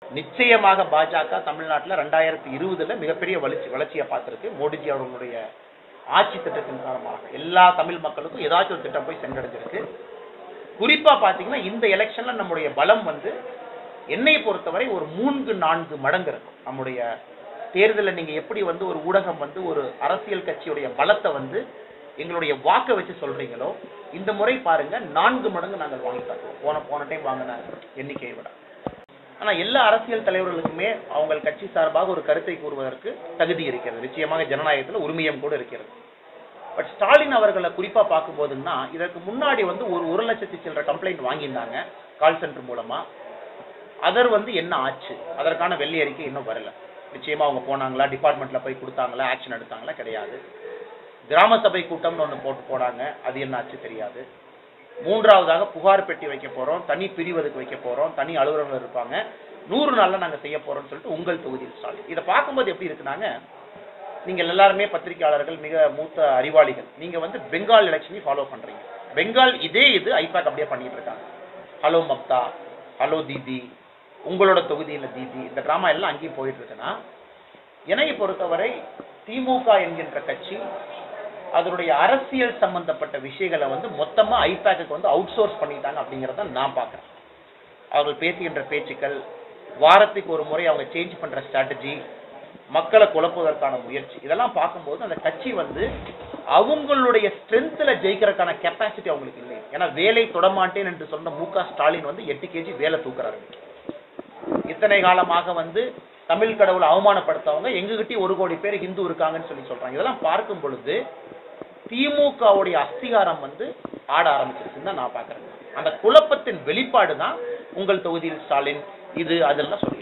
நிச்சயமாக பாஜக தமிழ்நாட்டில் ரெண்டாயிரத்தி இருபதுல மிகப்பெரிய வளர்ச்சி வளர்ச்சியை பார்த்திருக்கு மோடிஜி அவர்களுடைய ஆட்சி திட்டத்தின் காரணமாக எல்லா தமிழ் மக்களுக்கும் ஏதாச்சும் ஒரு திட்டம் போய் சென்றடைஞ்சிருக்கு குறிப்பா பாத்தீங்கன்னா இந்த எலெக்ஷன்ல நம்முடைய பலம் வந்து என்னை பொறுத்தவரை ஒரு மூன்று நான்கு மடங்கு இருக்கும் நம்முடைய தேர்தலில் நீங்க எப்படி வந்து ஒரு ஊடகம் வந்து ஒரு அரசியல் கட்சியுடைய பலத்தை வந்து எங்களுடைய வாக்கை வச்சு சொல்றீங்களோ இந்த முறை பாருங்க நான்கு மடங்கு நாங்கள் வாங்கி காட்டுவோம் போன போன டைம் வாங்கின எண்ணிக்கையை விட ஆனா எல்லா அரசியல் தலைவர்களுக்குமே அவங்க கட்சி சார்பாக ஒரு கருத்தை கூறுவதற்கு தகுதி இருக்கிறது நிச்சயமாக ஜனநாயகத்தில் உரிமையம் கூட இருக்கிறது பட் ஸ்டாலின் அவர்களை குறிப்பா பார்க்கும்போதுன்னா இதற்கு முன்னாடி வந்து ஒரு ஒரு லட்சத்தி சில்லற கம்ப்ளைண்ட் வாங்கியிருந்தாங்க கால் சென்டர் மூலமா அதர் வந்து என்ன ஆச்சு அதற்கான வெள்ளை அறிக்கை இன்னும் வரல நிச்சயமா அவங்க போனாங்களா டிபார்ட்மெண்ட்ல போய் கொடுத்தாங்களா ஆக்ஷன் எடுத்தாங்களா கிடையாது கிராம சபை கூட்டம்னு ஒன்று போட்டு போனாங்க அது என்ன ஆச்சு தெரியாது மூன்றாவதாக புகார் பெட்டி வைக்க போறோம் தனி பிரிவதுக்கு வைக்க போறோம் தனி அலுவலர்கள் இருப்பாங்க நூறு நாள்ல நாங்க செய்ய போறோம்னு சொல்லிட்டு உங்கள் தொகுதியில் ஸ்டாலின் இதை பார்க்கும்போது எப்படி இருக்குனாங்க நீங்கள் எல்லாருமே பத்திரிகையாளர்கள் மிக மூத்த அறிவாளிகள் நீங்க வந்து பெங்கால் எலெக்ஷனையும் ஃபாலோ பண்றீங்க பெங்கால் இதே இது ஐபேக் அப்படியே பண்ணிட்டு இருக்காங்க ஹலோ மப்தா ஹலோ தீதி உங்களோட தொகுதியில தீதி இந்த டிராமா எல்லாம் அங்கேயும் போயிட்டு இருக்குன்னா என்னை பொறுத்தவரை திமுக என்கின்ற கட்சி அதனுடைய அரசியல் சம்பந்தப்பட்ட விஷயங்களை வந்து மொத்தமா ஐபேக்கு வந்து அவுட் சோர்ஸ் பண்ணிட்டாங்க அப்படிங்கறத நான் பார்க்கறேன் அவர்கள் பேசுகின்ற பேச்சுக்கள் வாரத்துக்கு ஒரு முறை அவங்க சேஞ்ச் பண்ற ஸ்ட்ராட்டஜி மக்களை குழப்புவதற்கான முயற்சி இதெல்லாம் பார்க்கும்போது அந்த கட்சி வந்து அவங்களுடைய ஸ்ட்ரென்த்ல ஜெயிக்கிறதுக்கான கெப்பாசிட்டி அவங்களுக்கு இல்லை ஏன்னா வேலை தொடமாட்டேன் என்று சொன்ன மு க ஸ்டாலின் வந்து எட்டு கேஜி வேலை தூக்குறாரு இத்தனை காலமாக வந்து தமிழ் கடவுளை அவமானப்படுத்தவங்க எங்ககிட்டயும் ஒரு கோடி பேர் ஹிந்து இருக்காங்கன்னு சொல்லி சொல்றாங்க இதெல்லாம் பார்க்கும் பொழுது திமுகவுடைய அஸ்திகாரம் வந்து ஆட ஆரம்பிச்சிருச்சுன்னு தான் நான் பார்க்கறேன் அந்த குழப்பத்தின் வெளிப்பாடு தான் உங்கள் தொகுதியில் ஸ்டாலின் இது அதெல்லாம் சொல்லி